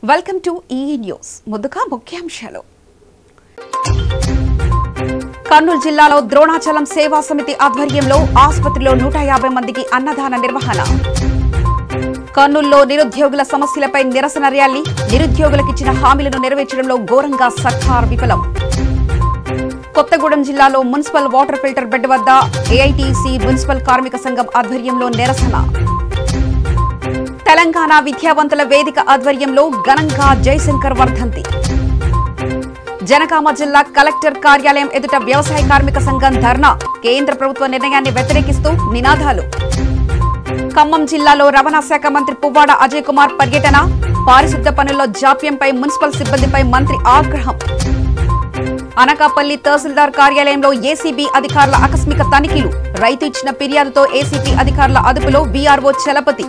Welcome to ఈ news ముందుగా ముఖ్యాంశాలు కర్నూలు జిల్లాలో ద్రోణాచలం సేవా సమితి ఆధ్వర్యంలో ఆసుపత్రిలో నూట యాభై మందికి అన్నదాన నిర్వహణ కర్నూలులో నిరుద్యోగుల సమస్యలపై నిరసన ర్యాలీ నిరుద్యోగులకిచ్చిన హామీలను నెరవేర్చడంలో ఘోరంగా సర్కార్ విఫలం కొత్తగూడెం జిల్లాలో మున్సిపల్ వాటర్ ఫిల్టర్ బెడ్ వద్ద ఏఐటీసీ మున్సిపల్ కార్మిక సంఘం ఆధ్వర్యంలో నిరసన తెలంగాణ విద్యావంతుల వేదిక ఆధ్వర్యంలో ఘనంగా జయశంకర్ వర్ధంతి జనగామ జిల్లా కలెక్టర్ కార్యాలయం ఎదుట వ్యవసాయ కార్మిక సంఘం ధర్నా కేంద్ర ప్రభుత్వ నిర్ణయాన్ని వ్యతిరేకిస్తూ నినాదాలు ఖమ్మం జిల్లాలో రవాణా శాఖ మంత్రి పువ్వాడ అజయ్ కుమార్ పర్యటన పారిశుద్ధ పనుల్లో జాప్యంపై మున్సిపల్ సిబ్బందిపై మంత్రి ఆగ్రహం అనకాపల్లి తహసీల్దార్ కార్యాలయంలో ఏసీబీ అధికారుల ఆకస్మిక తనిఖీలు రైతు ఇచ్చిన ఫిర్యాదుతో ఏసీపీ అధికారుల అదుపులో వీఆర్ఓ చలపతి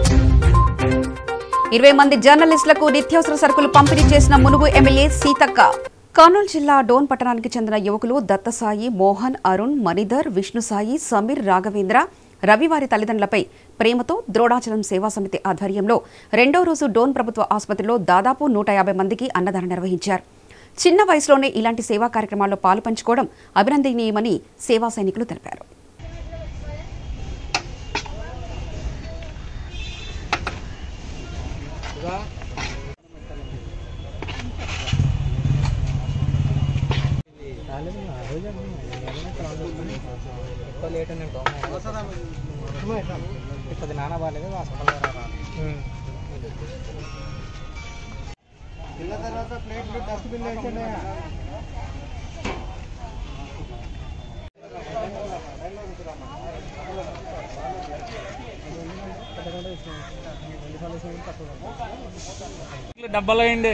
ఇరవై మంది జర్నలిస్టులకు నిత్యావసర సరుకులు పంపిణీ చేసిన మునుగు ఎమ్మెల్యే సీతక్క కర్నూలు జిల్లా డోన్ పట్టణానికి చెందిన యువకులు దత్తసాయి మోహన్ అరుణ్ మణిధర్ విష్ణుసాయి సమీర్ రాఘవేంద్ర రవివారి తల్లిదండ్రులపై ప్రేమతో ద్రోణాచలం సేవా సమితి ఆధ్వర్యంలో రెండో రోజు డోన్ ప్రభుత్వ ఆసుపత్రిలో దాదాపు నూట యాభై మందికి అన్నదానం నిర్వహించారు చిన్న వయసులోనే ఇలాంటి సేవా కార్యక్రమాల్లో పాలు పంచుకోవడం అభినందనీయమని సేవా సైనికులు తెలిపారు ఎక్కువ లేట్ అని ఇప్పుడు నాన్న బాగాలేదు హాస్పిటల్ తిన్న తర్వాత ప్లేట్లు డస్ట్బిన్ వేసండి డబ్బాలో వేయండి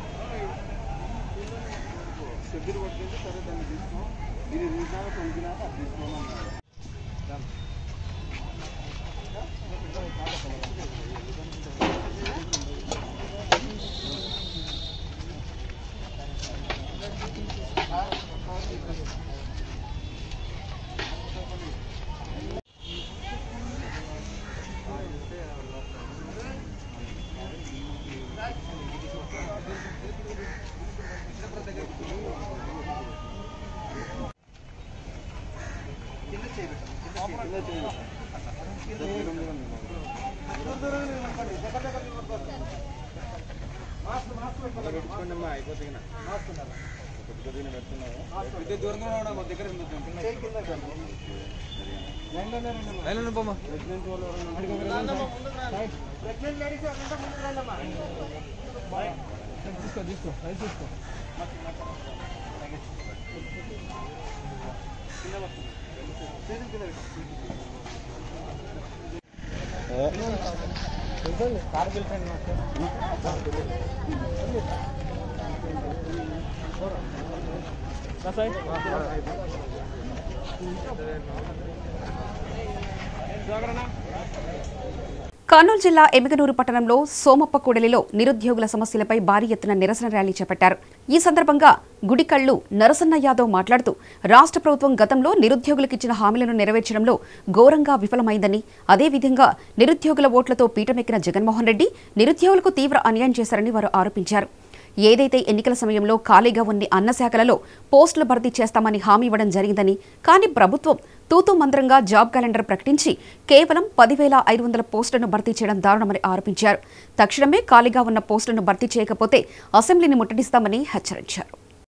కర్నూలు జిల్లా ఎమిగనూరు పట్టణంలో సోమప్ప కూడలిలో నిరుద్యోగుల సమస్యలపై భారీ ఎత్తున నిరసన ర్యాలీ చేపట్టారు ఈ సందర్భంగా గుడికళ్ళు నరసన్న యాదవ్ మాట్లాడుతూ రాష్ట్ర ప్రభుత్వం గతంలో నిరుద్యోగులకు ఇచ్చిన హామీలను నెరవేర్చడంలో ఘోరంగా విఫలమైందని అదేవిధంగా నిరుద్యోగుల ఓట్లతో పీఠమెక్కిన జగన్మోహన్ రెడ్డి నిరుద్యోగులకు తీవ్ర అన్యాయం చేశారని వారు ఆరోపించారు ఏదైతే ఎన్నికల సమయంలో ఖాళీగా ఉన్న అన్న శాఖలలో పోస్టులు భర్తీ చేస్తామని హామీ ఇవ్వడం జరిగిందని కానీ ప్రభుత్వం తూతూ మంత్రంగా జాబ్ క్యాలెండర్ ప్రకటించి కేవలం పదివేల ఐదు వందల పోస్టులను భర్తీ చేయడం దారుణమని ఆరోపించారు తక్షణమే ఖాళీగా ఉన్న పోస్టులను భర్తీ చేయకపోతే అసెంబ్లీని ముట్టడిస్తామని హెచ్చరించారు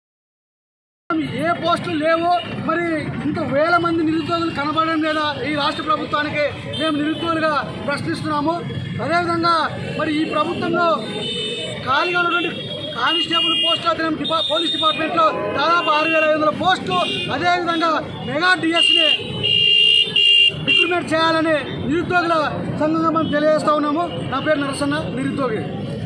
ఏ పోస్టులు లేవు మరి ఇంత వేల మంది నిరుద్యోగులు కనబడడం లేదా ఈ రాష్ట్ర ప్రభుత్వానికి మేము నిరుద్యోగులుగా ప్రశ్నిస్తున్నాము అదేవిధంగా మరి ఈ ప్రభుత్వంలో ఖాళీగా ఉన్నటువంటి కానిస్టేబుల్ పోస్ట్ అతను డిపా పోలీస్ డిపార్ట్మెంట్లో దాదాపు ఆరు వేల ఐదు వందల పోస్టు అదేవిధంగా మెగా డిఎస్ని రిక్రూట్మెంట్ చేయాలని నిరుద్యోగుల సంఘంగా మనం తెలియజేస్తా ఉన్నాము నా పేరు నరసన్న నిరుద్యోగి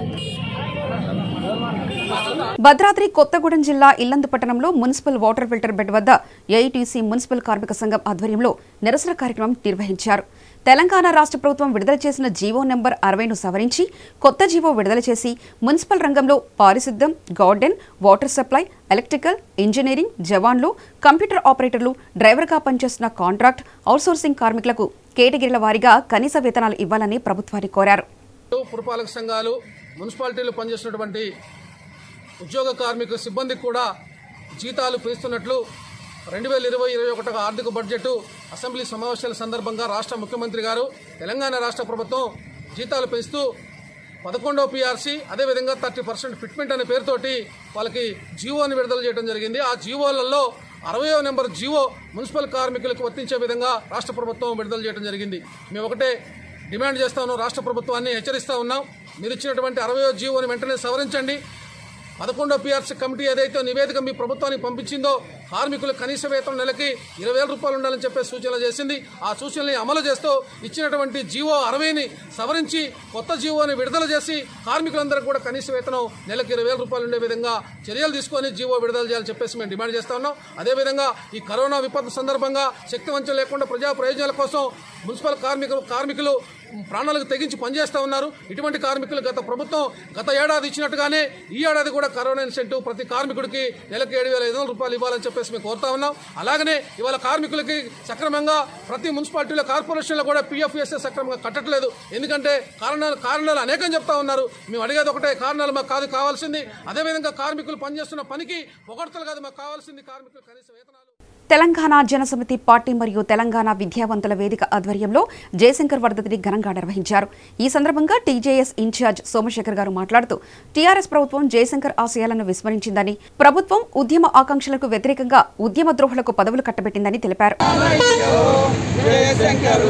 భద్రాద్రి కొత్తగూడెం జిల్లా ఇల్లందు పట్టణంలో మున్సిపల్ వాటర్ ఫిల్టర్ బెడ్ వద్ద ఏఐటీసీ మున్సిపల్ కార్మిక సంఘం ఆధ్వర్యంలో నిరసన కార్యక్రమం నిర్వహించారు తెలంగాణ రాష్ట్ర ప్రభుత్వం విడుదల చేసిన జీవో నెంబర్ అరవైను సవరించి కొత్త జీవో విడుదల చేసి మున్సిపల్ రంగంలో పారిశుద్ధ్యం garden water supply electrical engineering జవాన్లు కంప్యూటర్ ఆపరేటర్లు డ్రైవర్గా పనిచేస్తున్న కాంట్రాక్ట్ అవుట్సోర్సింగ్ కార్మికులకు కేటగిరీల వారీగా కనీస వేతనాలు ఇవ్వాలని ప్రభుత్వాన్ని కోరారు పురపాలక సంఘాలు మున్సిపాలిటీలో పనిచేసినటువంటి ఉద్యోగ కార్మిక సిబ్బందికి కూడా జీతాలు పెంచుతున్నట్లు రెండు వేల ఇరవై ఇరవై ఒకటి ఆర్థిక బడ్జెట్ అసెంబ్లీ సమావేశాల సందర్భంగా రాష్ట్ర ముఖ్యమంత్రి గారు తెలంగాణ రాష్ట్ర ప్రభుత్వం జీతాలు పెంచుతూ పదకొండవ పీఆర్సీ అదేవిధంగా థర్టీ పర్సెంట్ ఫిట్మెంట్ అనే పేరుతోటి వాళ్ళకి జీవోని విడుదల చేయడం జరిగింది ఆ జీవోలలో అరవయో నెంబర్ జీవో మున్సిపల్ కార్మికులకు వర్తించే విధంగా రాష్ట్ర ప్రభుత్వం విడుదల చేయడం జరిగింది మేము ఒకటే డిమాండ్ చేస్తా ఉన్నాం రాష్ట్ర ప్రభుత్వాన్ని హెచ్చరిస్తా ఉన్నాం మీరు ఇచ్చినటువంటి అరవయో జీవోని వెంటనే సవరించండి పదకొండో పీఆర్సీ కమిటీ ఏదైతే నివేదిక మీ ప్రభుత్వానికి పంపించిందో కార్మికుల కనీస వేతనం నెలకి ఇరవై వేల రూపాయలు ఉండాలని చెప్పే సూచనలు చేసింది ఆ సూచనల్ని అమలు చేస్తూ ఇచ్చినటువంటి జీవో అరవైని సవరించి కొత్త జీవోని విడుదల చేసి కార్మికులందరికీ కూడా కనీస వేతనం నెలకి ఇరవై వేల రూపాయలు ఉండే విధంగా చర్యలు తీసుకొని జీవో విడుదల చేయాలని చెప్పేసి మేము డిమాండ్ చేస్తా ఉన్నాం అదేవిధంగా ఈ కరోనా విపత్తు సందర్భంగా శక్తి వంచన లేకుండా ప్రజా ప్రయోజనాల కోసం మున్సిపల్ కార్మికులు కార్మికులు ప్రాణాలకు తెగించి పనిచేస్తూ ఉన్నారు ఇటువంటి కార్మికులు గత ప్రభుత్వం గత ఏడాది ఇచ్చినట్టుగానే ఈ ఏడాది కూడా కరోనా ఇన్సెంటివ్ ప్రతి కార్మికుడికి నెలకు ఏడు వేల ఐదు వందల రూపాయలు ఇవ్వాలని చెప్పేసి మేము కోరుతా ఉన్నాం అలాగనే ఇవాళ కార్మికులకి సక్రమంగా ప్రతి మున్సిపాలిటీలో కార్పొరేషన్లో కూడా పిఎఫ్ఎస్ఏ సక్రమంగా కట్టట్లేదు ఎందుకంటే కారణాలు కారణాలు అనేకం చెప్తా ఉన్నారు మేము అడిగేది ఒకటే కారణాలు మాకు కాదు కావాల్సింది అదేవిధంగా కార్మికులు పనిచేస్తున్న పనికి పొగడతలు కాదు మాకు కావాల్సింది కార్మికులు కనీస వేతనాలు తెలంగాణ జనసమితి పార్టీ మరియు తెలంగాణ విద్యావంతుల వేదిక ఆధ్వర్యంలో జయశంకర్ వర్ధతిని ఘనంగా నిర్వహించారు ఈ సందర్భంగా టీజేఎస్ ఇన్ఛార్జ్ సోమశేఖర్ గారు మాట్లాడుతూ టీఆర్ఎస్ ప్రభుత్వం జయశంకర్ ఆశయాలను విస్మరించిందని ప్రభుత్వం ఉద్యమ ఆకాంక్షలకు వ్యతిరేకంగా ఉద్యమ ద్రోహులకు పదవులు కట్టబెట్టిందని తెలిపారు జయశంకరు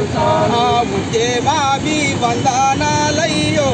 ఉద్యమాభి వందనాలయ్యో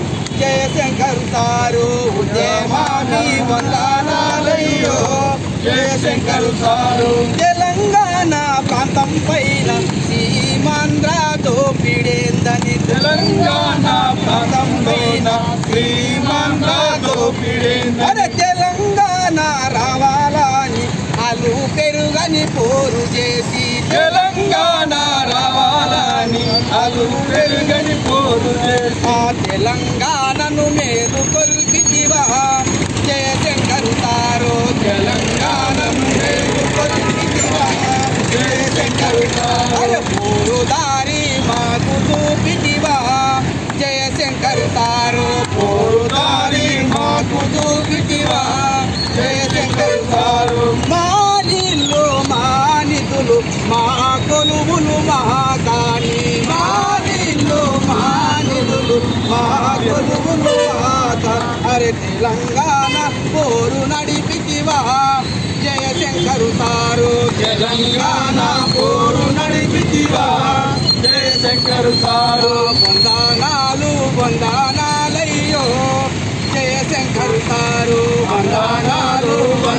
జయశంకరు సారు ఉద్యమాభి వందనాలయ్యో జయశంకరు సారు తెలంగాణ ప్రాంతం పైన సీమాంధ్ర దోపిడేందని తెలంగాణ ప్రాంతం పైన సీమాంధ్ర దోపిడేందని అరే తెలంగాణ రావాలని అలు పెరుగని పోరు చేసి తెలంగాణ రావాలని అలు పెరుగని పోరు చేసి ఆ తెలంగాణను మేలు కొల్పితివా జయశంకర్ సారు తెలంగాణను మేలు కొల్పితివా జయశంకర్ అరే పోరు దారి మాకు చూపితివా జయశంకర్ సారు పోరు దారి మాకు చూపితివా జయశంకర్ సారు మానిల్లు మానితులు మా కొలువులు మహాకాని మానిల్లు మానితులు మా కొలువులు మహాకా అరే తెలంగాణ పోరు నడిపితివా జయశంకరు సారు తెలంగాణ పోరు నడిపితివా జయశంకరు సారు వందనాలు వందనాలయ్యో జయశంకరు సారు వందనాలు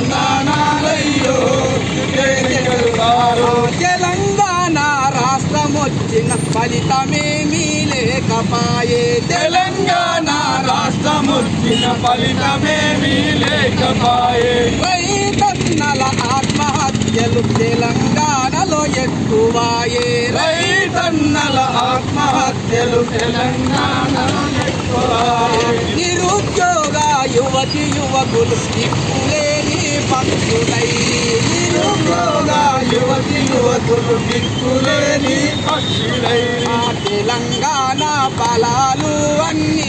వందనాలయ్యో జయశంకరు సారు తెలంగాణ రాష్ట్రం వచ్చిన ఫలితమేమీ లేకపాయే తెలంగాణ రాష్ట్రం వచ్చిన ఫలితమేమీ లేకపాయే రైతన్నల ఆత్మహత్యలు తెలంగాణలో ఎక్కువాయే రైతన్నల ఆత్మహత్యలు తెలంగాణలో ఎక్కువాయే నిరుద్యోగ యువతి యువకులు దిక్కులేని పక్షులై నిరుద్యోగ యువతి యువకులు దిక్కులేని పక్షులై ఆ తెలంగాణ ఫలాలు అన్నీ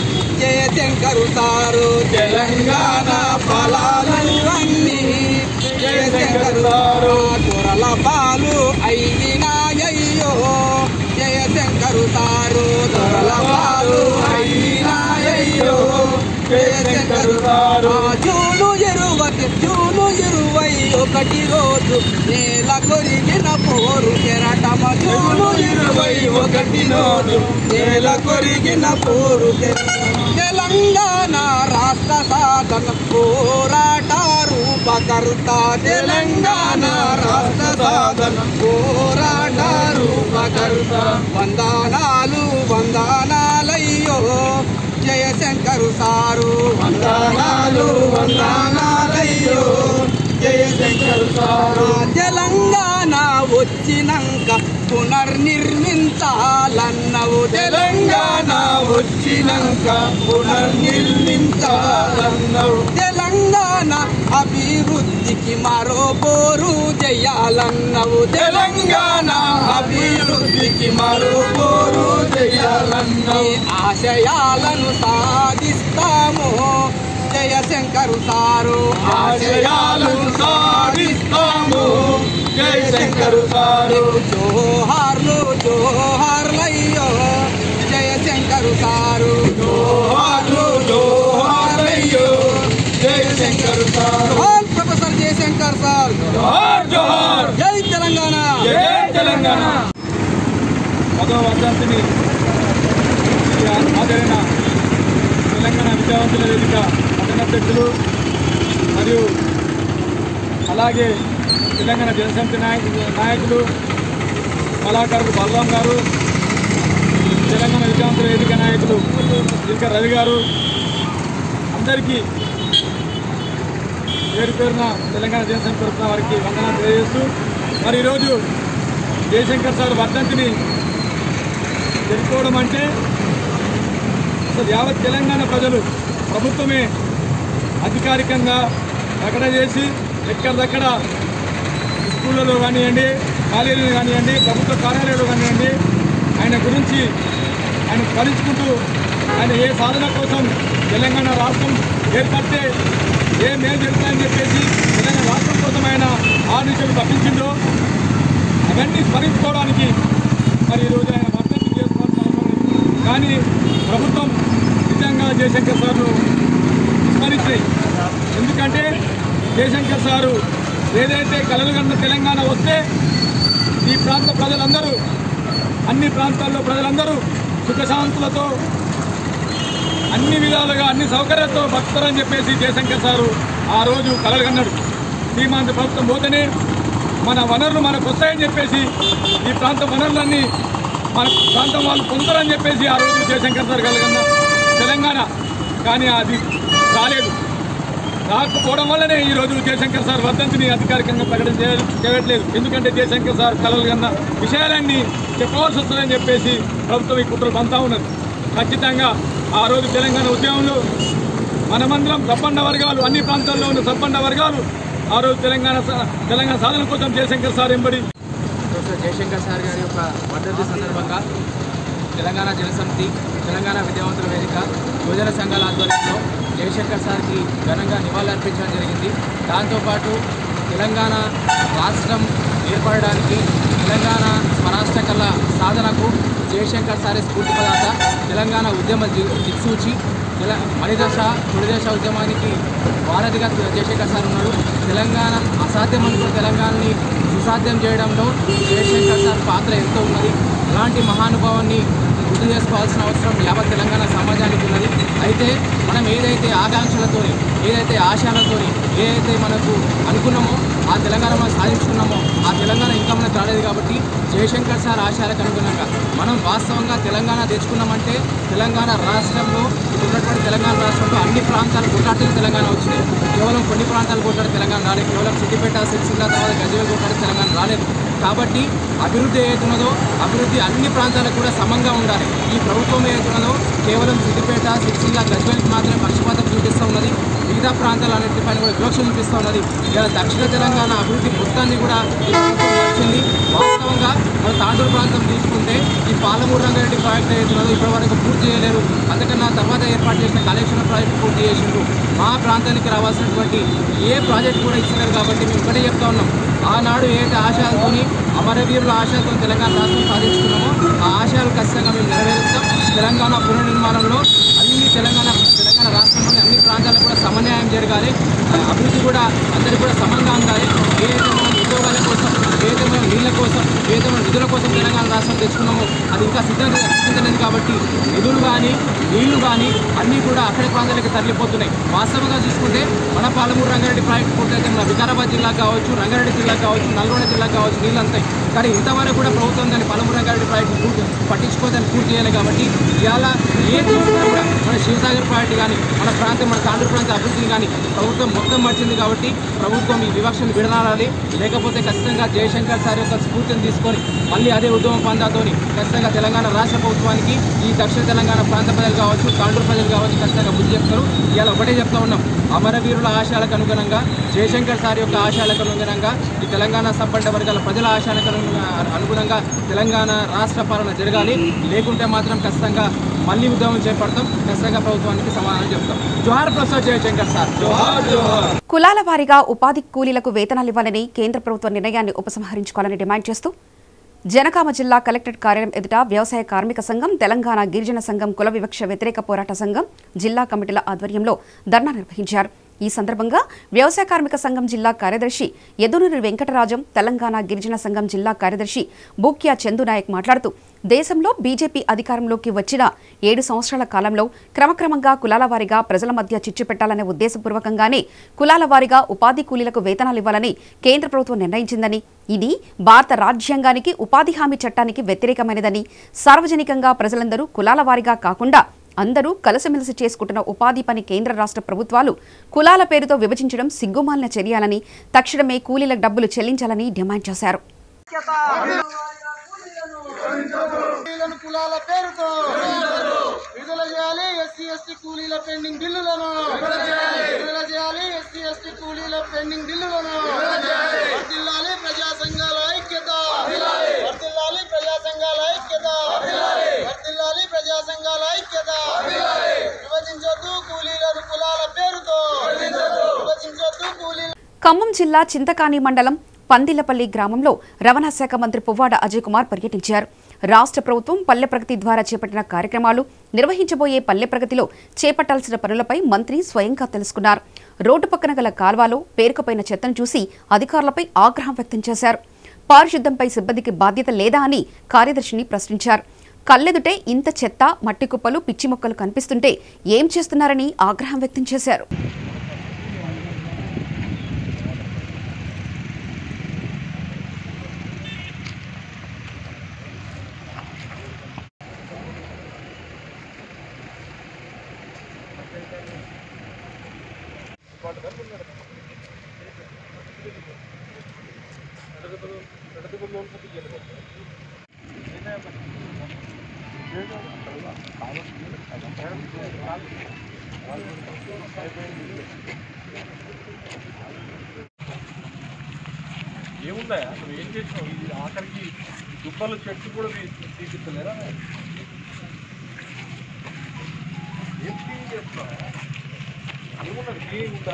జయశంకరు సారు తెలంగాణ ఫలాలు అన్నీ జయశంకరు సారు దొరల పాలు అయినాయయ్యో జయశంకరు సారు దొరల పాలు అయినాయయ్యో జయశంకరు సారు జూలు ఇరువతి జూలు ఇరువై ఒకటి రోజు నేల కొరిగిన పోరు కెరటమ జూలు ఇరవై ఒకటి రోజు నేల కొరిగిన పోరు తెలంగాణ రాష్ట్ర సాధన పోరాట రూపకర్త తెలంగాణ రాష్ట్ర సాధన పోరాట రూపకర్త వందనాలు వందనాలయ్యో జయశంకరు సారు వందనాలు వందనాలయ్యో జయశంకరు సారు తెలంగాణ వచ్చినాక పునర్నిర్మించాలన్నవు తెలంగాణ వచ్చినాక పునర్నిర్మించాలన్నవు తెలంగాణ అభివృద్ధికి మరో పోరు చెయ్యాలన్నవు తెలంగాణ అభివృద్ధికి మరుపోరు చెయ్యాలన్నవు ఆశయాలను సాధిస్తాము జయశంకరు సారు ఆశయాలను సాధిస్తాము జయశంకరు సారు జోహార్లు జోహార్లయ్యో జయశంకరు సారు జోహార్లు జోహార్లయ్యో జయశంకర్ సార్ జోహార్ ప్రొఫెసర్ జయశంకర్ సార్ జోహార్ జోహార్ జై తెలంగాణ జై తెలంగాణ పదవ వర్ధంతిని ఆదరణ తెలంగాణ విద్యావంతుల వేదిక పట్టణాధ్యక్షులు మరియు అలాగే తెలంగాణ జనసమితి నాయకులు నాయకులు కళాకారులు బలరాం గారు తెలంగాణ విద్యావంతుల వేదిక నాయకులు ఇంకా రవి గారు అందరికీ పేరు పేరున తెలంగాణ జనసమితి తరఫున వారికి వందనాలు తెలియజేస్తూ మరి ఈరోజు జయశంకర్ సార్ వర్ధంతిని జరుపుకోవడం అంటే అసలు యావత్ తెలంగాణ ప్రజలు ప్రభుత్వమే అధికారికంగా ప్రకటన చేసి ఎక్కడిదక్కడ స్కూళ్ళలో కానివ్వండి కాలేజీలు కానివ్వండి ప్రభుత్వ కార్యాలయాలు కానివ్వండి ఆయన గురించి ఆయన స్మరించుకుంటూ ఆయన ఏ సాధన కోసం తెలంగాణ రాష్ట్రం ఏర్పడితే ఏ మేలు జరుగుతాయని చెప్పేసి తెలంగాణ రాష్ట్రం కోసం ఆయన ఆదేశాలు తప్పించిందో అవన్నీ స్మరించుకోవడానికి మరి ఈరోజు ఆయన వర్ధంతి చేసుకోవాల్సిన అవసరం ఉంది. కానీ ప్రభుత్వం నిజంగా జయశంకర్ సార్ను విస్మరించాయి ఎందుకంటే జయశంకర్ సారు ఏదైతే కలలు కన్న తెలంగాణ వస్తే ఈ ప్రాంత ప్రజలందరూ అన్ని ప్రాంతాల్లో ప్రజలందరూ సుఖశాంతులతో అన్ని విధాలుగా అన్ని సౌకర్యాలతో బతుకుతారని చెప్పేసి జయశంకర్ సారు ఆ రోజు కలలు కన్నాడు సీమాంత ప్రభుత్వం పోతేనే మన వనరులు మనకు వస్తాయని చెప్పేసి ఈ ప్రాంత వనరులన్నీ మన ప్రాంతం వాళ్ళు పొందుతారని చెప్పేసి ఆ రోజు జయశంకర్ సార్ కలగన్న తెలంగాణ కానీ అది రాలేదు రాకపోవడం వల్లనే ఈ రోజు జయశంకర్ సార్ వర్ధంతిని అధికారికంగా ప్రకటన చేయ- చేయట్లేదు ఎందుకంటే జయశంకర్ సార్ కలలు కన్న విషయాలన్నీ చెప్పవలసి వస్తుందని చెప్పేసి ప్రభుత్వం ఈ కుట్రలు పంతా ఉన్నది ఖచ్చితంగా ఆ రోజు తెలంగాణ ఉద్యమంలో మనమందరం సబ్బండ వర్గాలు అన్ని ప్రాంతాల్లో ఉన్న సబ్బండ వర్గాలు ఆ రోజు తెలంగాణ సా- తెలంగాణ సాధన కోసం జయశంకర్ సార్ ఎంబడి ప్రొఫెసర్ జయశంకర్ సార్ గారి యొక్క వర్ధంతి సందర్భంగా తెలంగాణ జనసమితి తెలంగాణ విద్యావంతుల వేదిక యువజన సంఘాల ఆధ్వర్యంలో జయశంకర్ సార్కి ఘనంగా నివాళులర్పించడం జరిగింది దాంతోపాటు తెలంగాణ రాష్ట్రం ఏర్పడడానికి తెలంగాణ స్వరాష్ట్ర కళ సాధనకు జయశంకర్ సారే స్ఫూర్తి పదార్థ తెలంగాణ ఉద్యమ ది- దిక్సూచి తెల మణిదశ తొలిదశ ఉద్యమానికి వారధిగా జయశంకర్ సార్ ఉన్నాడు తెలంగాణ అసాధ్యం అనుకున్న తెలంగాణని సుసాధ్యం చేయడంలో జయశంకర్ సార్ పాత్ర ఎంతో ఉన్నది అలాంటి మహానుభావాన్ని గుర్తు చేసుకోవాల్సిన అవసరం యావత్ తెలంగాణ సమాజానికి ఉన్నది అయితే మనం ఏదైతే ఆకాంక్షలతో ఏదైతే ఆశయాలతో ఏదైతే మనకు అనుకున్నామో ఆ తెలంగాణ మనం సాధించుకున్నామో ఆ తెలంగాణ ఇంకా మనకు రాలేదు కాబట్టి జయశంకర్ సార్ ఆశయాలకు అనుగుణంగా మనం వాస్తవంగా తెలంగాణ తెచ్చుకున్నామంటే తెలంగాణ రాష్ట్రంలో ఇప్పుడు ఉన్నటువంటి తెలంగాణ రాష్ట్రంలో అన్ని ప్రాంతాలు కొట్లాడితే తెలంగాణ వచ్చినాయి కేవలం కొన్ని ప్రాంతాలు కొట్లాడి తెలంగాణ రాలేదు కేవలం సిద్దిపేట సిరిసిల్ల తర్వాత గజ్వేల్ కొట్లాడి తెలంగాణ రాలేదు కాబట్టి అభివృద్ధి ఏదైతున్నదో అభివృద్ధి అన్ని ప్రాంతాలకు కూడా సమంగా ఉండాలి ఈ ప్రభుత్వం ఏదైతున్నదో కేవలం సిద్దిపేట సిరిసిల్ల గజ్వేల్కి మాత్రమే పక్షపాతం చూపిస్తూ ఉన్నది మిగతా ప్రాంతాలన్నింటిపైన కూడా వివక్ష చూపిస్తూ ఉన్నది ఇలా దక్షిణ తెలంగాణ అభివృద్ధి మొత్తాన్ని కూడా ఈ ప్రభుత్వం నడిచింది వాస్తవంగా మన తాండూరు ప్రాంతం తీసుకుంటే ఈ పాలమూరు రంగారెడ్డి ప్రాజెక్ట్ ఏదైతున్నదో ఇప్పటి వరకు పూర్తి చేయలేరు అంతకన్నా తర్వాత ఏర్పాటు చేసిన కలెక్షన్ ప్రాజెక్ట్ పూర్తి చేసిండ్రు మా ప్రాంతానికి రావాల్సినటువంటి ఏ ప్రాజెక్ట్ కూడా ఇస్తలేరు కాబట్టి మేము ఒకటే చెప్తా ఉన్నాం ఆనాడు ఏదైతే ఆశయాలతోని అమరవీరుల ఆశయాలతో తెలంగాణ రాష్ట్రం సాధించుకున్నామో ఆ ఆశయాలు ఖచ్చితంగా మేము నెరవేరుస్తాం తెలంగాణ పునర్నిర్మాణంలో అన్ని తెలంగాణ తెలంగాణ రాష్ట్రంలోని అన్ని ప్రాంతాలకు కూడా సమన్యాయం జరగాలి ఆ అభివృద్ధి కూడా అందరికీ కూడా సమంగా ఉండాలి ఏదైతే మనం ఉద్యోగాల కోసం ఏదైతే మనం నీళ్ళ కోసం ఏదైతే మనం నిధుల కోసం తెలంగాణ రాష్ట్రం తెచ్చుకున్నామో అది ఇంకా సిద్ధంగా సిద్ధంగా కాబట్టి నిధులు కానీ నీళ్లు కానీ అన్నీ కూడా అక్కడి ప్రాంతాలకు తరలిపోతున్నాయి వాస్తవంగా చూసుకుంటే మన పాలమూరు రంగారెడ్డి ప్రాజెక్ట్ పూర్తయితే మన వికారాబాద్ జిల్లా కావచ్చు రంగారెడ్డి జిల్లా కావచ్చు నల్గొండ జిల్లా కావచ్చు నీళ్ళు అంతాయి కానీ ఇంతవరకు కూడా ప్రభుత్వం దాన్ని పలమూరు గారి ప్రాజెక్టు పూర్తి పట్టించుకోదని పూర్తి చేయాలి కాబట్టి ఇవాళ ఏ చూసినా కూడా మన శివసాగర్ ప్రాజెక్టు కానీ మన ప్రాంతం మన తాండూరు ప్రాంత అభివృద్ధిని కానీ ప్రభుత్వం మొత్తం మర్చింది కాబట్టి ప్రభుత్వం ఈ వివక్షను విడనాడాలి లేకపోతే ఖచ్చితంగా జయశంకర్ సార్ యొక్క స్ఫూర్తిని తీసుకొని మళ్ళీ అదే ఉద్యమ పందాతోని ఖచ్చితంగా తెలంగాణ రాష్ట్ర ప్రభుత్వానికి ఈ దక్షిణ తెలంగాణ ప్రాంత ప్రజలు కావచ్చు తాండూరు ప్రజలు కావచ్చు ఖచ్చితంగా బుద్ధి చెప్తారు ఇవాళ ఒకటే చెప్తా ఉన్నాం అమరవీరుల ఆశయాలకు అనుగుణంగా జయశంకర్ సార్ యొక్క ఆశయాలకు అనుగుణంగా ఈ తెలంగాణ సంపన్న వర్గాల ప్రజల ఆశయాలకు అనుగుణ- అనుగుణంగా తెలంగాణ రాష్ట్ర పాలన జరగాలి లేకుంటే మాత్రం ఖచ్చితంగా మళ్ళీ ఉద్యమం చేపడతాం ఖచ్చితంగా ప్రభుత్వానికి సమాధానం చెప్తాం జోహార్ ప్రసాద్ జయశంకర్ సార్ జోహార్ జోహార్ కులాల వారీగా ఉపాధి కూలీలకు వేతనాలు ఇవ్వాలని కేంద్ర ప్రభుత్వ నిర్ణయాన్ని ఉపసంహరించుకోవాలని డిమాండ్ చేస్తూ జనగామ జిల్లా కలెక్టరేట్ కార్యాలయం ఎదుట వ్యవసాయ కార్మిక సంఘం తెలంగాణ గిరిజన సంఘం కుల వివక్ష వ్యతిరేక పోరాట సంఘం జిల్లా కమిటీల ఆధ్వర్యంలో ధర్నా నిర్వహించారు ఈ సందర్భంగా వ్యవసాయ కార్మిక సంఘం జిల్లా కార్యదర్శి యదునూరి వెంకటరాజం తెలంగాణ గిరిజన సంఘం జిల్లా కార్యదర్శి బూక్యా చందునాయక్ మాట్లాడుతూ దేశంలో బీజేపీ అధికారంలోకి వచ్చిన ఏడు సంవత్సరాల కాలంలో క్రమక్రమంగా కులాల వారీగా ప్రజల మధ్య చిచ్చు పెట్టాలనే ఉద్దేశపూర్వకంగానే కులాల వారీగా ఉపాధి కూలీలకు వేతనాలు ఇవ్వాలని కేంద్ర ప్రభుత్వం నిర్ణయించిందని ఇది భారత రాజ్యాంగానికి ఉపాధి హామీ చట్టానికి వ్యతిరేకమైనదని సార్వజనికంగా ప్రజలందరూ కులాల వారీగా కాకుండా అందరూ కలిసిమెలిసి చేసుకుంటున్న ఉపాధి పని కేంద్ర రాష్ట్ర ప్రభుత్వాలు కులాల పేరుతో విభజించడం సిగ్గుమాలిన చర్యలని తక్షణమే కూలీల డబ్బులు చెల్లించాలని డిమాండ్ చేశారు కూలీలను కులాల పేరుతో విడుదల చేయాలి ఎస్సీ ఎస్టీ కూలీల పెండింగ్ బిల్లులను విడుదల చేయాలి ఎస్సీ ఎస్టీ కూలీల పెండింగ్ బిల్లులను వర్ధిల్లాలి ప్రజా సంఘాల ఐక్యత వర్ధిల్లాలి ప్రజా సంఘాల ఐక్యత వర్ధిల్లాలి ప్రజా సంఘాల ఐక్యత విభజించొద్దు కూలీలను కులాల పేరుతో విభజించొద్దు కూలీల ఖమ్మం జిల్లా చింతకాని మండలం పందిలపల్లి గ్రామంలో రవాణా శాఖ మంత్రి పువ్వాడ అజయ్ కుమార్ పర్యటించారు రాష్ట్ర ప్రభుత్వం పల్లె ప్రగతి ద్వారా చేపట్టిన కార్యక్రమాలు నిర్వహించబోయే పల్లె ప్రగతిలో చేపట్టాల్సిన పనులపై మంత్రి స్వయంగా తెలుసుకున్నారు రోడ్డు పక్కన గల కాల్వలో పేరుకుపోయిన చెత్తను చూసి అధికారులపై ఆగ్రహం వ్యక్తం చేశారు పారిశుద్ధ్యంపై సిబ్బందికి బాధ్యత లేదా అని కార్యదర్శిని ప్రశ్నించారు కళ్ళెదుటే ఇంత చెత్త మట్టి కుప్పలు పిచ్చి మొక్కలు కనిపిస్తుంటే ఏం చేస్తున్నారని ఆగ్రహం వ్యక్తం చేశారు ఏముందా నువ్వు ఏం చేసినావు ఇది ఆఖరికి దుబ్బలు చెట్టు కూడా తీపిస్తలేరా ఏం క్లీన్ చేస్తున్నావా ఏమున్నది క్లీన్ ఉందా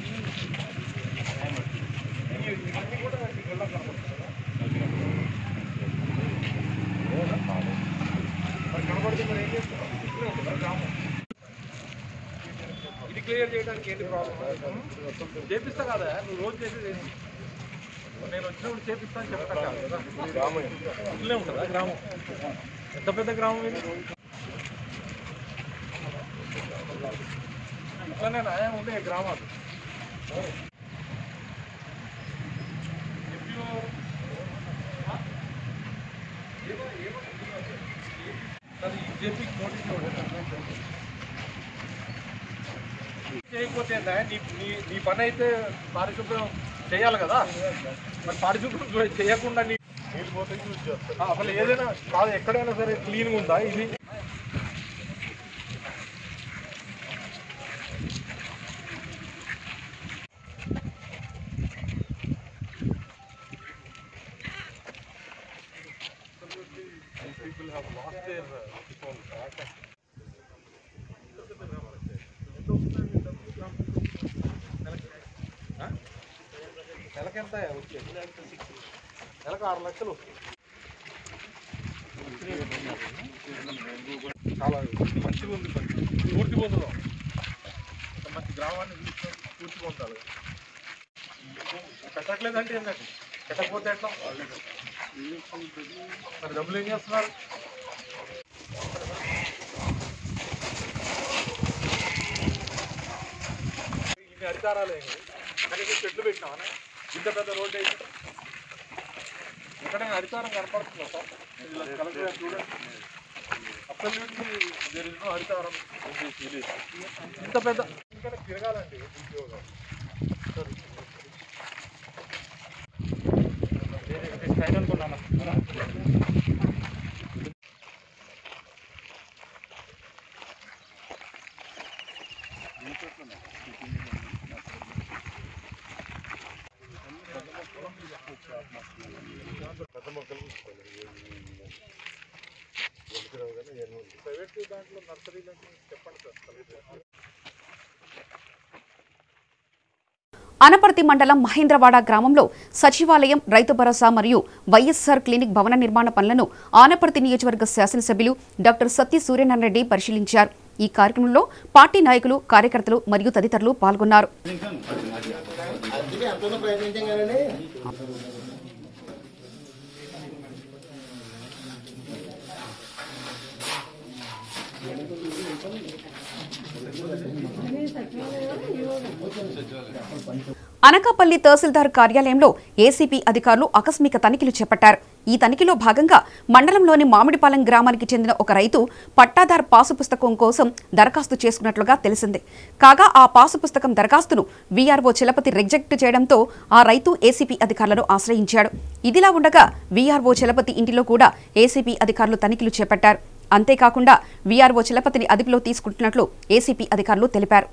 ఇవి- ఇవన్నీ కూడా నీకు ఎలా కనబడుతుందా లేదా? మరి కనబడితే మరి ఏం చేస్తున్నావు ఇక్కడే ఉంటుందా గ్రామం ఇది క్లియర్ చేయడానికి ఏంటి ప్రాబ్లం చేపిస్తా కదా నువ్వు రోజు చేసేది ఏంటి? నేను వచ్చినప్పుడు చేపిస్తాను చెప్తాను కాదు కదా గ్రామం ఇట్లే ఉంటుందా గ్రామం ఎంత పెద్ద గ్రామం ఇది ఇట్లానే నాయా ఉండే గ్రామాలు FPO ఏమో ఏమో అది జేపీకి నోటీస్ ఇవ్వడం చేయకపోతే ఏందా? నీ నీ నీ పని అయితే పారిశుభ్రం చేయాలి కదా మరి పారిశుభ్రం చే- చేయకుండా నీ ఆ, అసలు ఏదైనా కాదు ఎక్కడైనా సరే క్లీన్గా ఉందా ఇది people have lost their uh, నెలకి ఎంత వచ్చేది నెలకు ఆరు లక్షలు వస్తుంది చాలా మంచిగా ఉంది పని పూర్తి పొందుదాం ఇంత మంచి గ్రామాన్ని తీసుకొని పూర్తి పొందాలి పెట్టట్లేదంటే ఏంటంటే పెట్టకపోతే ఎట్లా మరి డబ్బులు ఏం చేస్తున్నారు ఇన్ని అధికారాలే కనీసం చెట్లు పెట్టినామా ఇంత పెద్ద రోడ్డు అయితే ఎక్కడైనా అధికారం కనపడుతుందా సార్ ఇలా కలెక్టర్ గారు చూడండి అబ్సల్యూట్లీ దేర్ ఇస్ నో అధికారం ఇంత పెద్ద ఇంకా తిరగాలండి ఉద్యోగం స్టైల్ అనుకున్నాను ప్రైవేట్ దాంట్లో నర్సరీలకి చెప్పండి సార్ అనపర్తి మండలం మహేంద్రవాడ గ్రామంలో సచివాలయం రైతు భరోసా మరియు వైఎస్సార్ క్లినిక్ భవన నిర్మాణ పనులను ఆనపర్తి నియోజకవర్గ శాసనసభ్యులు డాక్టర్ సత్య సూర్యనారాయణ రెడ్డి పరిశీలించారు ఈ కార్యక్రమంలో పార్టీ నాయకులు కార్యకర్తలు మరియు తదితరులు పాల్గొన్నారు అనకాపల్లి తహసీల్దార్ కార్యాలయంలో ఏసీపీ అధికారులు ఆకస్మిక తనిఖీలు చేపట్టారు ఈ తనిఖీలో భాగంగా మండలంలోని మామిడిపాలెం గ్రామానికి చెందిన ఒక రైతు పట్టాదార్ పాసు పుస్తకం కోసం దరఖాస్తు చేసుకున్నట్లుగా తెలిసింది కాగా ఆ పాసు పుస్తకం దరఖాస్తును వీఆర్ఓ చలపతి రిజెక్ట్ చేయడంతో ఆ రైతు ఏసీపీ అధికారులను ఆశ్రయించాడు ఇదిలా ఉండగా వీఆర్ఓ చలపతి ఇంటిలో కూడా ఏసీపీ అధికారులు తనిఖీలు చేపట్టారు అంతేకాకుండా వీఆర్ఓ చలపతిని అదుపులో తీసుకుంటున్నట్లు ఏసీపీ అధికారులు తెలిపారు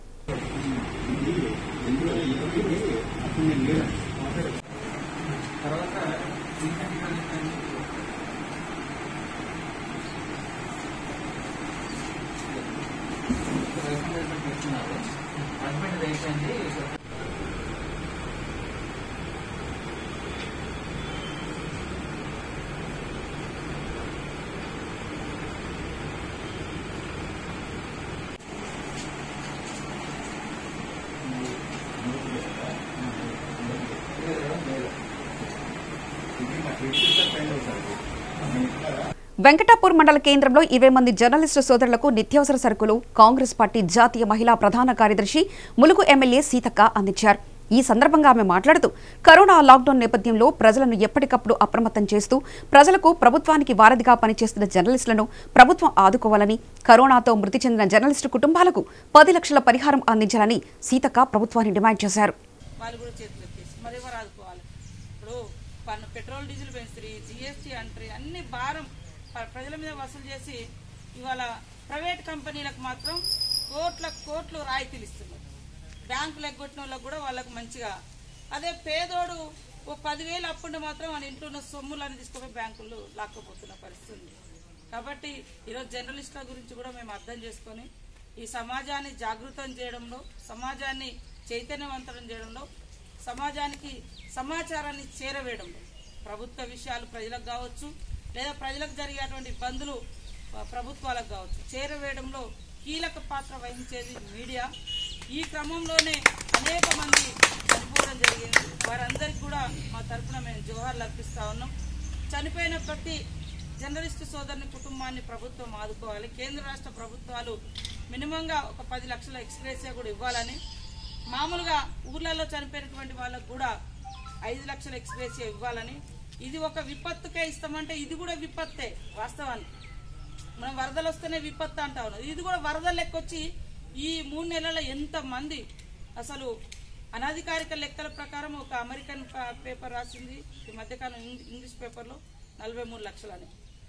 వెంకటాపూర్ మండల కేంద్రంలో ఇరవై మంది జర్నలిస్టు సోదరులకు నిత్యావసర సరుకులు కాంగ్రెస్ పార్టీ జాతీయ మహిళా ప్రధాన కార్యదర్శి ములుగు ఎమ్మెల్యే సీతక్క అందించారు ఈ సందర్భంగా ఆమె మాట్లాడుతూ కరోనా లాక్డౌన్ నేపథ్యంలో ప్రజలను ఎప్పటికప్పుడు అప్రమత్తం చేస్తూ ప్రజలకు ప్రభుత్వానికి వారధిగా పనిచేస్తున్న జర్నలిస్టులను ప్రభుత్వం ఆదుకోవాలని కరోనాతో మృతి చెందిన జర్నలిస్టు కుటుంబాలకు పది లక్షల పరిహారం అందించాలని సీతక్క ప్రభుత్వాన్ని డిమాండ్ చేశారు వాళ్ళు కూడా చేతులు ఎత్తేసి మరి ఎవరు ఆదుకోవాలి ఇప్పుడు పన్ను పెట్రోల్ డీజిల్ పెంచుతారు జిఎస్టీ అంటారు అన్ని భారం ప్ర- ప్రజల మీద వసూలు చేసి ఇవాళ ప్రైవేట్ కంపెనీలకు మాత్రం కోట్ల కోట్లు రాయితీలు ఇస్తున్నారు బ్యాంకులు ఎగ్గొట్టిన వాళ్ళకు కూడా వాళ్ళకు మంచిగా అదే పేదోడు ఓ పదివేలు అప్పుండి మాత్రం వాళ్ళ ఇంట్లో ఉన్న సొమ్ములను తీసుకుపోయి బ్యాంకులు లాక్కపోతున్న పరిస్థితి ఉంది కాబట్టి ఈరోజు జర్నలిస్టుల గురించి కూడా మేము అర్థం చేసుకొని ఈ సమాజాన్ని జాగృతం చేయడంలో సమాజాన్ని చైతన్యవంతం చేయడంలో సమాజానికి సమాచారాన్ని చేరవేయడంలో ప్రభుత్వ విషయాలు ప్రజలకు కావచ్చు లేదా ప్రజలకు జరిగేటువంటి ఇబ్బందులు ఆ, ప్రభుత్వాలకు కావచ్చు చేరవేయడంలో కీలక పాత్ర వహించేది మీడియా ఈ క్రమంలోనే అనేక మంది చనిపోవడం జరిగింది వారందరికీ కూడా మా తరపున మేము జోహార్లు అర్పిస్తా ఉన్నాం చనిపోయిన ప్రతి జర్నలిస్టు సోదరుని కుటుంబాన్ని ప్రభుత్వం ఆదుకోవాలి కేంద్ర రాష్ట్ర ప్రభుత్వాలు మినిమంగా ఒక పది లక్షల ఎక్స్గ్రేసియా కూడా ఇవ్వాలని మామూలుగా ఊర్లలో చనిపోయినటువంటి వాళ్ళకు కూడా ఐదు లక్షల ఎక్స్గ్రేసియా ఇవ్వాలని ఇది ఒక విపత్తుకే ఇస్తామంటే ఇది కూడా విపత్తే వాస్తవానికి మనం వరదలు వస్తేనే విపత్తు అంటా ఉన్నాం ఇది కూడా వరదలు లెక్కొచ్చి ఈ మూడు నెలల ఎంత మంది అసలు అనధికారిక లెక్కల ప్రకారం ఒక అమెరికన్ ప- పేపర్ రాసింది ఈ మధ్యకాలం ఇంగ్- ఇంగ్లీష్ పేపర్లో నలభై మూడు లక్షలని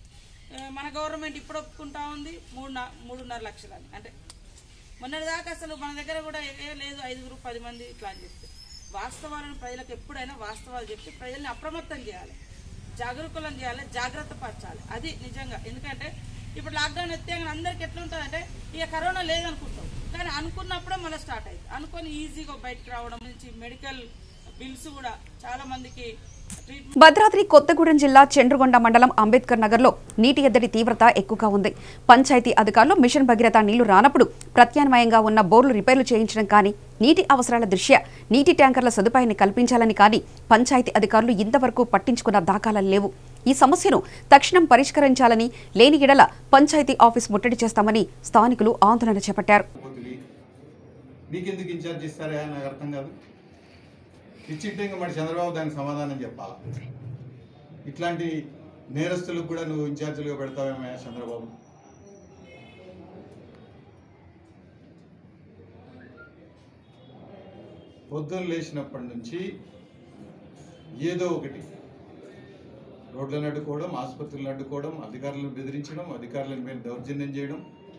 ఆ, మన గవర్నమెంట్ ఇప్పుడు ఒప్పుకుంటా ఉంది మూడు నా- మూడున్నర లక్షలని అంటే మొన్నటిదాకా అసలు మన దగ్గర కూడా ఏ లేదు ఐదుగురు పది మంది ఇట్లా అని చెప్తే వాస్తవాలను ప్రజలకు ఎప్పుడైనా వాస్తవాలు చెప్పి ప్రజల్ని అప్రమత్తం చేయాలి జాగరూకులను చేయాలి జాగ్రత్త పరచాలి అది నిజంగా ఎందుకంటే ఇప్పుడు లాక్డౌన్ ఎత్తే అందరికి ఎట్లా ఉంటుందంటే ఇక కరోనా లేదనుకుంటాం కానీ అనుకున్నప్పుడే మళ్ళీ స్టార్ట్ అయింది అనుకొని ఈజీగా బయటకు రావడం నుంచి మెడికల్ బిల్స్ కూడా చాలా మందికి ట్రీట్మెంట్ భద్రాద్రి కొత్తగూడెం జిల్లా చండ్రుగొండ మండలం అంబేద్కర్ నగర్లో నీటి ఎద్దడి తీవ్రత ఎక్కువగా ఉంది పంచాయతీ అధికారులు మిషన్ భగీరథ నీళ్లు రానప్పుడు ప్రత్యామ్నాయంగా ఉన్న బోర్లు రిపేర్లు చేయించడం కానీ నీటి అవసరాల దృష్ట్యా నీటి ట్యాంకర్ల సదుపాయాన్ని కల్పించాలని కానీ పంచాయతీ అధికారులు ఇంతవరకు పట్టించుకున్న దాఖలాలు లేవు ఈ సమస్యను తక్షణం పరిష్కరించాలని లేని ఎడల పంచాయతీ ఆఫీస్ ముట్టడి చేస్తామని స్థానికులు ఆందోళన చేపట్టారు పోతుంది నీకెందుకు ఇన్ఛార్జ్ ఇస్తారా నాకు అర్థం కాదు ఇచ్చింటే ఇంకా మరి చంద్రబాబు దానికి సమాధానం చెప్పాలా ఇట్లాంటి నేరస్తులకు కూడా నువ్వు ఇన్ఛార్జీలుగా పెడతావేమో చంద్రబాబు పొద్దున్న లేచినప్పటి నుంచి ఏదో ఒకటి రోడ్లను అడ్డుకోవడం ఆసుపత్రులను అడ్డుకోవడం అధికారులను బెదిరించడం అధికారుల మీద దౌర్జన్యం చేయడం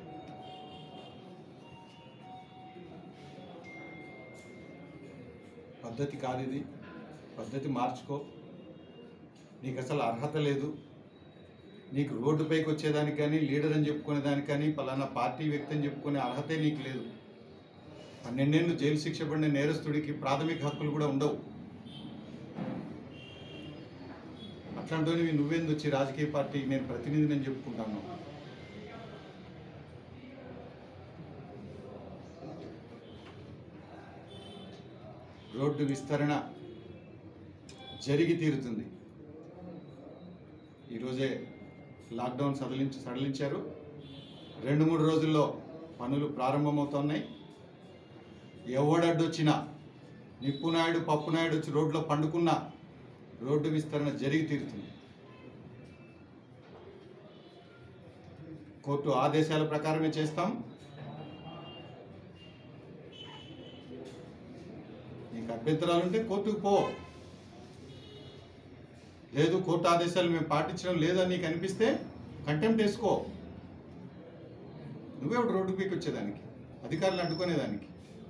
పద్ధతి కాదు ఇది పద్ధతి మార్చుకో నీకు అసలు అర్హత లేదు నీకు రోడ్డుపైకి వచ్చేదానికి కానీ లీడర్ అని చెప్పుకునే దానికి కానీ పలానా పార్టీ వ్యక్తి అని చెప్పుకునే అర్హతే నీకు లేదు పన్నెండేళ్ళు జైలు శిక్ష పడిన నేరస్తుడికి ప్రాథమిక హక్కులు కూడా ఉండవు అట్లాంటివి నువ్వేంది వచ్చి రాజకీయ పార్టీ నేను ప్రతినిధిని అని చెప్పుకుంటాను రోడ్డు విస్తరణ జరిగి తీరుతుంది ఈరోజే లాక్డౌన్ సడలించి సడలించారు రెండు మూడు రోజుల్లో పనులు ప్రారంభమవుతున్నాయి ఎవడడ్డొచ్చినా నిప్పు నాయుడు పప్పు నాయుడు వచ్చి రోడ్లో పండుకున్నా రోడ్డు విస్తరణ జరిగి తీరుతుంది కోర్టు ఆదేశాల ప్రకారమే చేస్తాం నీకు అభ్యంతరాలు ఉంటే కోర్టుకు పో లేదు కోర్టు ఆదేశాలు మేము పాటించడం లేదని నీకు అనిపిస్తే కంటెంప్ట్ వేసుకో నువ్వే ఒకటి రోడ్డు పీకి వచ్చేదానికి అధికారులు అడ్డుకునేదానికి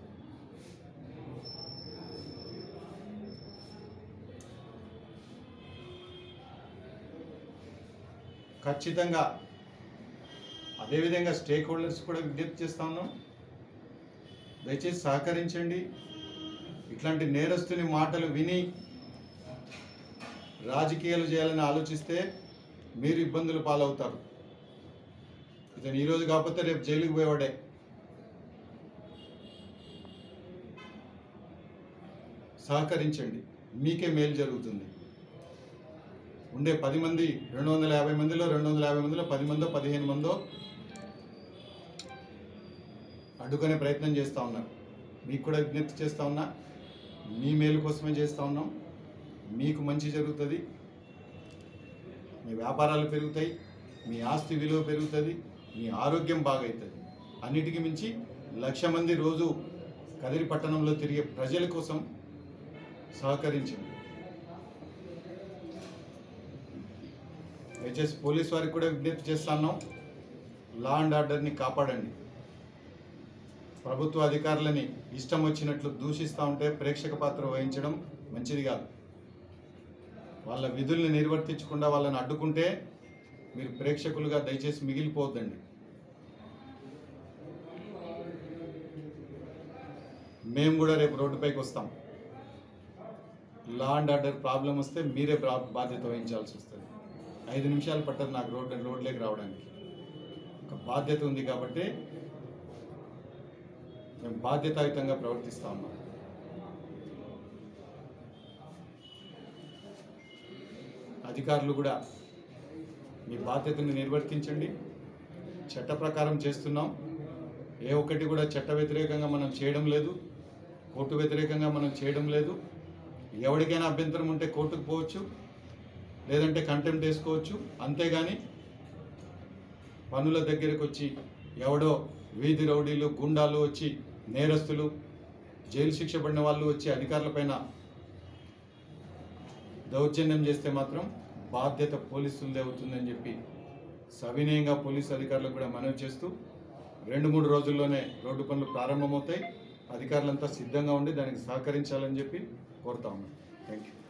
ఖచ్చితంగా అదేవిధంగా స్టేక్ హోల్డర్స్ కూడా విజ్ఞప్తి చేస్తా ఉన్నాం దయచేసి సహకరించండి ఇట్లాంటి నేరస్తుని మాటలు విని రాజకీయాలు చేయాలని ఆలోచిస్తే మీరు ఇబ్బందులు పాలవుతారు ఇతను ఈరోజు కాకపోతే రేపు జైలుకి పోయేవాడే సహకరించండి మీకే మేలు జరుగుతుంది ఉండే పది మంది రెండు వందల యాభై మందిలో రెండు వందల యాభై మందిలో పది మందో పదిహేను మందో అడ్డుకునే ప్రయత్నం చేస్తూ ఉన్నారు మీకు కూడా విజ్ఞప్తి చేస్తూ ఉన్నా మీ మేలు కోసమే చేస్తూ ఉన్నాం మీకు మంచి జరుగుతుంది మీ వ్యాపారాలు పెరుగుతాయి మీ ఆస్తి విలువ పెరుగుతుంది మీ ఆరోగ్యం బాగవుతుంది అన్నిటికీ మించి లక్ష మంది రోజు కదిరి పట్టణంలో తిరిగే ప్రజల కోసం సహకరించింది దయచేసి పోలీస్ వారికి కూడా విజ్ఞప్తి చేస్తాను లా అండ్ ఆర్డర్ని కాపాడండి ప్రభుత్వ అధికారులని ఇష్టం వచ్చినట్లు దూషిస్తూ ఉంటే ప్రేక్షక పాత్ర వహించడం మంచిది కాదు వాళ్ళ విధుల్ని నిర్వర్తించకుండా వాళ్ళని అడ్డుకుంటే మీరు ప్రేక్షకులుగా దయచేసి మిగిలిపోవద్దండి మేము కూడా రేపు రోడ్డుపైకి వస్తాం లా అండ్ ఆర్డర్ ప్రాబ్లం వస్తే మీరే బా- బాధ్యత వహించాల్సి వస్తుంది ఐదు నిమిషాలు పట్టదు నాకు రోడ్ రోడ్లోకి రావడానికి ఒక బాధ్యత ఉంది కాబట్టి మేము బాధ్యతాయుతంగా ప్రవర్తిస్తా ఉన్నాం అధికారులు కూడా మీ బాధ్యతను నిర్వర్తించండి చట్ట ప్రకారం చేస్తున్నాం ఏ ఒక్కటి కూడా చట్ట వ్యతిరేకంగా మనం చేయడం లేదు కోర్టు వ్యతిరేకంగా మనం చేయడం లేదు ఎవరికైనా అభ్యంతరం ఉంటే కోర్టుకు పోవచ్చు లేదంటే కంటెంప్ట్ వేసుకోవచ్చు అంతేగాని పనుల దగ్గరకు వచ్చి ఎవడో వీధి రౌడీలు గుండాలు వచ్చి నేరస్తులు జైలు శిక్ష పడిన వాళ్ళు వచ్చి అధికారులపైన దౌర్జన్యం చేస్తే మాత్రం బాధ్యత పోలీసులదే అవుతుందని చెప్పి సవినయంగా పోలీసు అధికారులకు కూడా మనవి చేస్తూ రెండు మూడు రోజుల్లోనే రోడ్డు పనులు ప్రారంభమవుతాయి అధికారులంతా సిద్ధంగా ఉండి దానికి సహకరించాలని చెప్పి కోరుతా ఉన్నాను థ్యాంక్ యూ